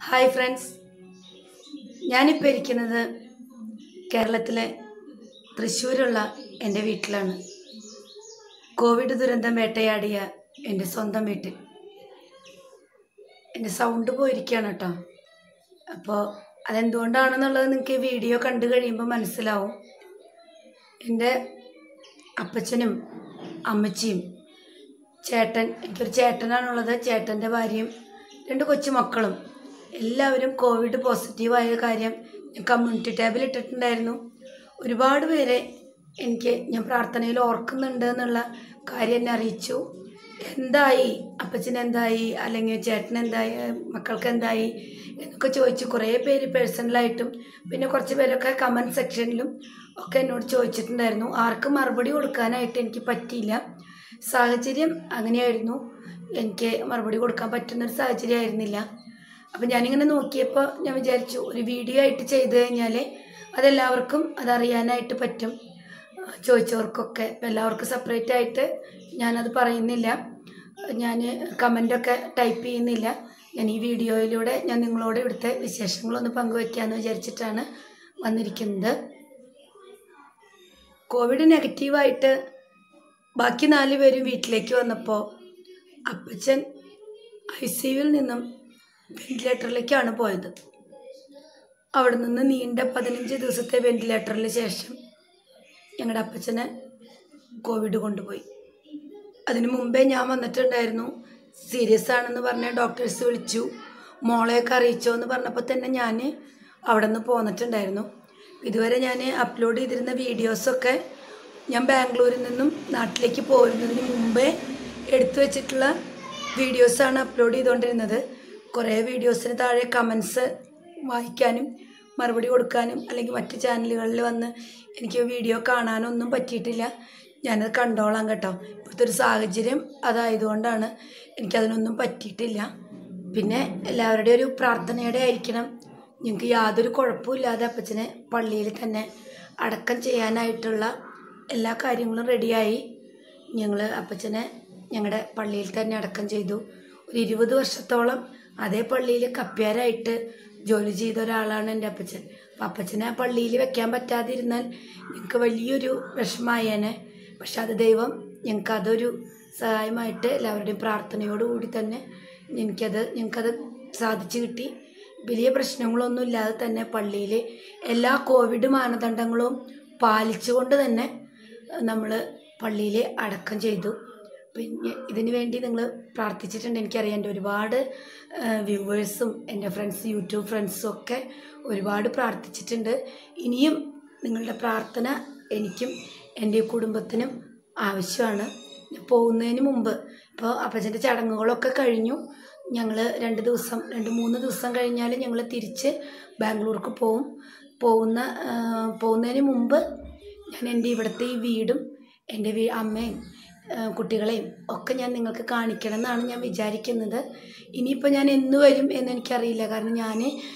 hi friends ഞാനിപ്പോൾ ഇരിക്കുന്നത് കേരളത്തിലെ തൃശ്ശൂരുള്ള എൻ്റെ വീട്ടിലാണ് കോവിഡ് ദുരന്തം വേട്ടയാടിയ എൻ്റെ സ്വന്തം വീട്ടിൽ എൻ്റെ സൗണ്ട് പോയിരിക്കുകയാണ് കേട്ടോ അപ്പോൾ അതെന്തുകൊണ്ടാണെന്നുള്ളത് നിങ്ങൾക്ക് ഈ വീഡിയോ കണ്ടു കഴിയുമ്പോൾ മനസ്സിലാവും എൻ്റെ അപ്പച്ചനും അമ്മച്ചിയും ചേട്ടൻ എനിക്കൊരു ചേട്ടനാണുള്ളത് ചേട്ടൻ്റെ ഭാര്യയും രണ്ട് കൊച്ചു മക്കളും എല്ലാവരും കോവിഡ് പോസിറ്റീവായ കാര്യം ഞാൻ കമ്മ്യൂണിറ്റി ടാബിൽ ഇട്ടിട്ടുണ്ടായിരുന്നു ഒരുപാട് പേരെ എനിക്ക് ഞാൻ പ്രാർത്ഥനയിൽ ഓർക്കുന്നുണ്ട് എന്നുള്ള കാര്യം എന്നെ അറിയിച്ചു എന്തായി അപ്പച്ചൻ എന്തായി അല്ലെങ്കിൽ ചേട്ടൻ എന്തായി മക്കൾക്ക് എന്തായി എന്നൊക്കെ ചോദിച്ചു കുറേ പേര് പേഴ്സണലായിട്ടും പിന്നെ കുറച്ച് പേരൊക്കെ കമൻറ്റ് സെക്ഷനിലും ഒക്കെ എന്നോട് ചോദിച്ചിട്ടുണ്ടായിരുന്നു ആർക്കും മറുപടി കൊടുക്കാനായിട്ട് എനിക്ക് പറ്റിയില്ല സാഹചര്യം അങ്ങനെയായിരുന്നു എനിക്ക് മറുപടി കൊടുക്കാൻ പറ്റുന്നൊരു സാഹചര്യം ആയിരുന്നില്ല അപ്പം ഞാനിങ്ങനെ നോക്കിയപ്പോൾ ഞാൻ വിചാരിച്ചു ഒരു വീഡിയോ ആയിട്ട് ചെയ്ത് കഴിഞ്ഞാൽ അതെല്ലാവർക്കും അതറിയാനായിട്ട് പറ്റും ചോദിച്ചവർക്കൊക്കെ എല്ലാവർക്കും സെപ്പറേറ്റ് ആയിട്ട് ഞാനത് പറയുന്നില്ല ഞാൻ കമൻ്റൊക്കെ ടൈപ്പ് ചെയ്യുന്നില്ല ഞാൻ ഈ വീഡിയോയിലൂടെ ഞാൻ നിങ്ങളോട് ഇവിടുത്തെ വിശേഷങ്ങളൊന്ന് പങ്കുവയ്ക്കാമെന്ന് വിചാരിച്ചിട്ടാണ് വന്നിരിക്കുന്നത് കോവിഡ് നെഗറ്റീവായിട്ട് ബാക്കി നാല് പേരും വീട്ടിലേക്ക് വന്നപ്പോൾ അപ്പച്ചൻ ഐ സി യുവിൽ നിന്നും വെന്റിലേറ്ററിലേക്കാണ് പോയത് അവിടെ നിന്ന് നീണ്ട പതിനഞ്ച് ദിവസത്തെ വെന്റിലേറ്ററിന് ശേഷം ഞങ്ങളുടെ അപ്പച്ചനെ കോവിഡ് കൊണ്ടുപോയി അതിനു മുമ്പേ ഞാൻ വന്നിട്ടുണ്ടായിരുന്നു സീരിയസ് ആണെന്ന് പറഞ്ഞ ഡോക്ടേഴ്സ് വിളിച്ചു മോളെയൊക്കെ അറിയിച്ചോ എന്ന് പറഞ്ഞപ്പോൾ തന്നെ ഞാൻ അവിടെ നിന്ന് പോന്നിട്ടുണ്ടായിരുന്നു ഇതുവരെ ഞാൻ അപ്ലോഡ് ചെയ്തിരുന്ന വീഡിയോസൊക്കെ ഞാൻ ബാംഗ്ലൂരിൽ നിന്നും നാട്ടിലേക്ക് പോരുന്നതിന് മുമ്പേ എടുത്തു വെച്ചിട്ടുള്ള വീഡിയോസാണ് അപ്ലോഡ് ചെയ്തുകൊണ്ടിരുന്നത് കുറേ വീഡിയോസിന് താഴെ കമൻസ് വായിക്കാനും മറുപടി കൊടുക്കാനും അല്ലെങ്കിൽ മറ്റ് ചാനലുകളിൽ വന്ന് എനിക്ക് വീഡിയോ കാണാനൊന്നും പറ്റിയിട്ടില്ല ഞാനത് കണ്ടോളാം കേട്ടോ ഇപ്പോഴത്തെ ഒരു സാഹചര്യം അതായതുകൊണ്ടാണ് എനിക്കതിനൊന്നും പറ്റിയിട്ടില്ല പിന്നെ എല്ലാവരുടെയും ഒരു പ്രാർത്ഥനയുടെ ആയിരിക്കണം ഞങ്ങൾക്ക് യാതൊരു കുഴപ്പമില്ലാതെ അപ്പച്ചനെ പള്ളിയിൽ തന്നെ അടക്കം ചെയ്യാനായിട്ടുള്ള എല്ലാ കാര്യങ്ങളും റെഡിയായി ഞങ്ങൾ അപ്പച്ചനെ ഞങ്ങളുടെ പള്ളിയിൽ തന്നെ അടക്കം ചെയ്തു ഒരു ഇരുപത് വർഷത്തോളം അതേ പള്ളിയിൽ കപ്പ്യാരായിട്ട് ജോലി ചെയ്ത ഒരാളാണ് എൻ്റെ അപ്പച്ചൻ അപ്പം അപ്പച്ചനെ ആ പള്ളിയിൽ വെക്കാൻ പറ്റാതിരുന്നാൽ ഞങ്ങൾക്ക് വലിയൊരു വിഷമായേനെ പക്ഷെ അത് ദൈവം ഞങ്ങൾക്ക് അതൊരു സഹായമായിട്ട് എല്ലാവരുടെയും പ്രാർത്ഥനയോടുകൂടി തന്നെ എനിക്കത് ഞങ്ങൾക്കത് സാധിച്ചു കിട്ടി വലിയ പ്രശ്നങ്ങളൊന്നും ഇല്ലാതെ തന്നെ പള്ളിയിൽ എല്ലാ കോവിഡ് മാനദണ്ഡങ്ങളും പാലിച്ചുകൊണ്ട് തന്നെ നമ്മൾ പള്ളിയിൽ അടക്കം ചെയ്തു പിന്നെ ഇതിന് വേണ്ടി നിങ്ങൾ പ്രാർത്ഥിച്ചിട്ടുണ്ട് എനിക്കറിയാം എൻ്റെ ഒരുപാട് വ്യൂവേഴ്സും എൻ്റെ ഫ്രണ്ട്സ് യൂട്യൂബ് ഫ്രണ്ട്സും ഒക്കെ ഒരുപാട് പ്രാർത്ഥിച്ചിട്ടുണ്ട് ഇനിയും നിങ്ങളുടെ പ്രാർത്ഥന എനിക്കും എൻ്റെ കുടുംബത്തിനും ആവശ്യമാണ് പോകുന്നതിന് മുമ്പ് ഇപ്പോൾ അപ്പച്ചൻ്റെ ചടങ്ങുകളൊക്കെ കഴിഞ്ഞു ഞങ്ങൾ രണ്ട് ദിവസം രണ്ട് മൂന്ന് ദിവസം കഴിഞ്ഞാൽ ഞങ്ങൾ തിരിച്ച് ബാംഗ്ലൂർക്ക് പോവും പോകുന്ന പോകുന്നതിന് മുമ്പ് ഞാൻ എൻ്റെ ഇവിടുത്തെ ഈ വീടും എൻ്റെ വീ അമ്മയും കുട്ടികളെയും ഒക്കെ ഞാൻ നിങ്ങൾക്ക് കാണിക്കണം എന്നാണ് ഞാൻ വിചാരിക്കുന്നത് ഇനിയിപ്പോൾ ഞാൻ എന്ന് വരും എന്ന് എനിക്കറിയില്ല കാരണം ഞാൻ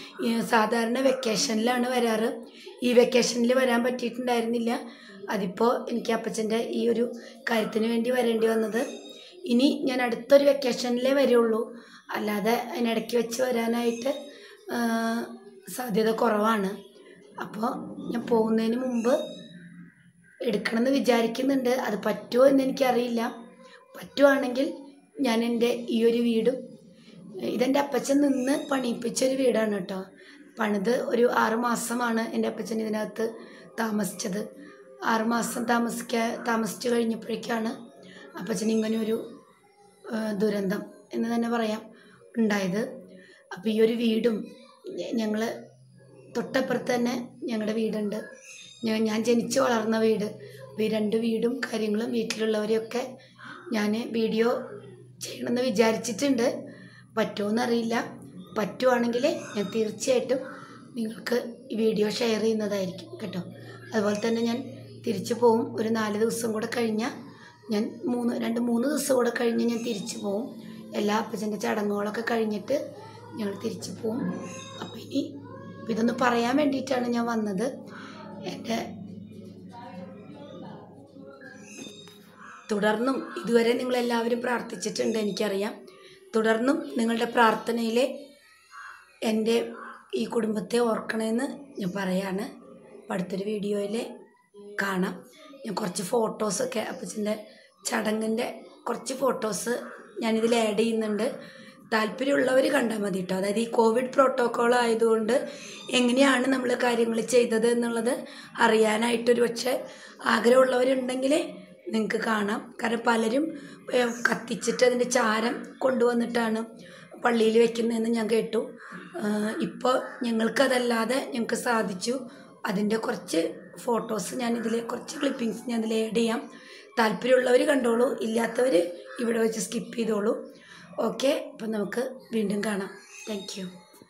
സാധാരണ വെക്കേഷനിലാണ് വരാറ് ഈ വെക്കേഷനിൽ വരാൻ പറ്റിയിട്ടുണ്ടായിരുന്നില്ല അതിപ്പോൾ എനിക്ക് അപ്പച്ചൻ്റെ ഈ ഒരു കാര്യത്തിന് വേണ്ടി വരേണ്ടി വന്നത് ഇനി ഞാൻ അടുത്തൊരു വെക്കേഷനിലേ വരുള്ളൂ അല്ലാതെ അതിനിടയ്ക്ക് വെച്ച് വരാനായിട്ട് സാധ്യത കുറവാണ് അപ്പോൾ ഞാൻ പോകുന്നതിന് മുമ്പ് എടുക്കണമെന്ന് വിചാരിക്കുന്നുണ്ട് അത് പറ്റുമോ എന്ന് എനിക്കറിയില്ല പറ്റുവാണെങ്കിൽ ഞാൻ എൻ്റെ ഈ ഒരു വീടും ഇതെൻ്റെ അപ്പച്ചൻ നിന്ന് പണിയിപ്പിച്ചൊരു വീടാണ് കേട്ടോ പണിത് ഒരു ആറ് മാസമാണ് എൻ്റെ അപ്പച്ചൻ ഇതിനകത്ത് താമസിച്ചത് ആറുമാസം താമസിക്കാൻ താമസിച്ചു കഴിഞ്ഞപ്പോഴേക്കാണ് അപ്പച്ചൻ ഇങ്ങനെ ഒരു ദുരന്തം എന്ന് തന്നെ പറയാം ഉണ്ടായത് അപ്പോൾ ഈ ഒരു വീടും ഞങ്ങൾ തൊട്ടപ്പുറത്ത് തന്നെ ഞങ്ങളുടെ വീടുണ്ട് ഞാൻ ഞാൻ ജനിച്ച് വളർന്ന വീട് അപ്പോൾ ഈ രണ്ട് വീടും കാര്യങ്ങളും വീട്ടിലുള്ളവരെയൊക്കെ ഞാൻ വീഡിയോ ചെയ്യണമെന്ന് വിചാരിച്ചിട്ടുണ്ട് പറ്റുമോയെന്നറിയില്ല പറ്റുവാണെങ്കിൽ ഞാൻ തീർച്ചയായിട്ടും നിങ്ങൾക്ക് ഈ വീഡിയോ ഷെയർ ചെയ്യുന്നതായിരിക്കും കേട്ടോ അതുപോലെ തന്നെ ഞാൻ തിരിച്ചു പോവും ഒരു നാല് ദിവസം കൂടെ കഴിഞ്ഞാൽ ഞാൻ മൂന്ന് രണ്ട് മൂന്ന് ദിവസം കൂടെ കഴിഞ്ഞ് ഞാൻ തിരിച്ചു പോവും എല്ലാ അപ്പച്ചൻ്റെ ചടങ്ങുകളൊക്കെ കഴിഞ്ഞിട്ട് ഞങ്ങൾ തിരിച്ചു പോവും അപ്പോൾ ഇനി ഇതൊന്ന് പറയാൻ വേണ്ടിയിട്ടാണ് ഞാൻ വന്നത് എൻ്റെ തുടർന്നും ഇതുവരെ നിങ്ങളെല്ലാവരും പ്രാർത്ഥിച്ചിട്ടുണ്ട് എനിക്കറിയാം തുടർന്നും നിങ്ങളുടെ പ്രാർത്ഥനയിലെ എൻ്റെ ഈ കുടുംബത്തെ ഓർക്കണമെന്ന് ഞാൻ പറയാണ് അപ്പം അടുത്തൊരു വീഡിയോയിൽ കാണാം ഞാൻ കുറച്ച് ഫോട്ടോസൊക്കെ അപ്പച്ചൻ്റെ ചടങ്ങിൻ്റെ കുറച്ച് ഫോട്ടോസ് ഞാനിതിൽ ആഡ് ചെയ്യുന്നുണ്ട് താല്പര്യമുള്ളവർ കണ്ടാൽ മതി കേട്ടോ അതായത് ഈ കോവിഡ് പ്രോട്ടോക്കോൾ ആയതുകൊണ്ട് എങ്ങനെയാണ് നമ്മൾ കാര്യങ്ങൾ ചെയ്തത് എന്നുള്ളത് അറിയാനായിട്ടൊരു പക്ഷേ ആഗ്രഹമുള്ളവരുണ്ടെങ്കിൽ നിങ്ങൾക്ക് കാണാം കാരണം പലരും ഏഹ്, കത്തിച്ചിട്ട് അതിൻ്റെ ചാരം കൊണ്ടുവന്നിട്ടാണ് പള്ളിയിൽ വെക്കുന്നതെന്ന് ഞാൻ കേട്ടു ഇപ്പോൾ ഞങ്ങൾക്കതല്ലാതെ ഞങ്ങൾക്ക് സാധിച്ചു അതിൻ്റെ കുറച്ച് ഫോട്ടോസ് ഞാൻ ഇതിൽ കുറച്ച് ക്ലിപ്പിങ്സ് ഞാൻ ഇതിൽ ആഡ് ചെയ്യാം താല്പര്യമുള്ളവർ കണ്ടോളൂ ഇല്ലാത്തവർ ഇവിടെ വെച്ച് സ്കിപ്പ് ചെയ്തോളൂ ഓക്കെ അപ്പം നമുക്ക് വീണ്ടും കാണാം താങ്ക് യു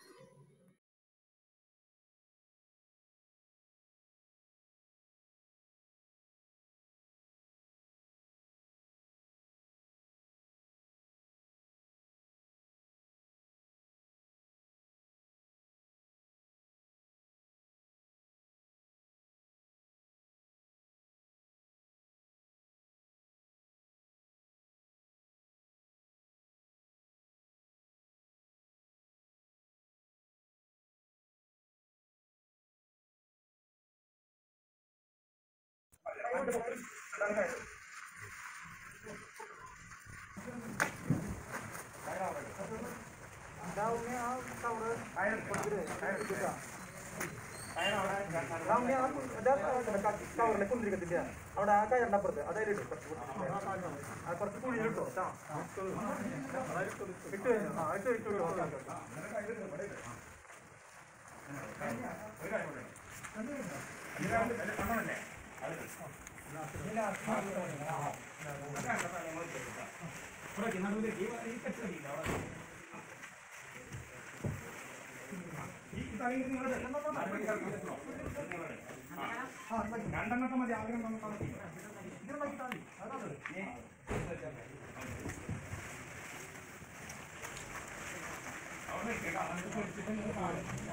കവറിലേക്ക് കൊണ്ടിരിക്കത്തില്ല അവിടെ ആ കയറിന്റെ അപ്പുറത്ത് അതായത് ആ കുറച്ച് കുഴി കിട്ടോ ഇട്ട് ആ ഇട്ട് ഇട്ട് രണ്ടെണ്ണത്തെ മതി ആഗ്രഹം നമുക്ക് അവിടെ